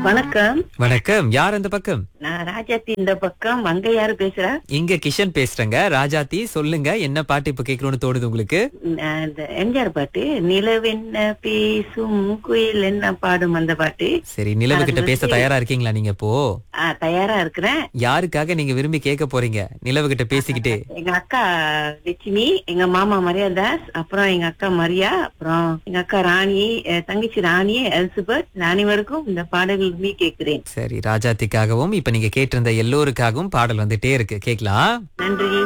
வணக்கம் வணக்கம் யார் அந்த பக்கம் நான் ராஜாத்தி இந்த பக்கம் அங்க யாரு பேசுறா இங்க கிஷன் பேசுறேங்க ராஜாத்தி சொல்லுங்க என்ன பாட்டு இப்ப கேட்கணும்னு தோணுது உங்களுக்கு நான் இந்த எம்ஜிஆர் பாட்டு நிலவென்ன பேசும் குயில் என்ன பாடும் அந்த பாட்டு சரி நிலவு கிட்ட அது பேச வந்து- தயாரா இருக்கீங்களா நீங்க இப்போ ஆ, தயாரா இருக்கிறேன் யாருக்காக நீங்க விரும்பி கேட்க போறீங்க நிலவு கிட்ட பேசிக்கிட்டு எங்க அக்கா லட்சுமி எங்க மாமா மரியாதாஸ் அப்புறம் எங்க அக்கா மரியா அப்புறம் எங்க அக்கா ராணி அஹ், தங்கச்சி ராணி எலிசபெத் ராணி வரைக்கும் இந்த பாடல்கள் விரும்பி கேட்கிறேன் சரி ராஜாத்திக்காகவும் இப்ப நீங்க கேட்டிருந்த எல்லோருக்காகவும் பாடல் வந்துட்டே இருக்கு கேக்கலாம் நன்றி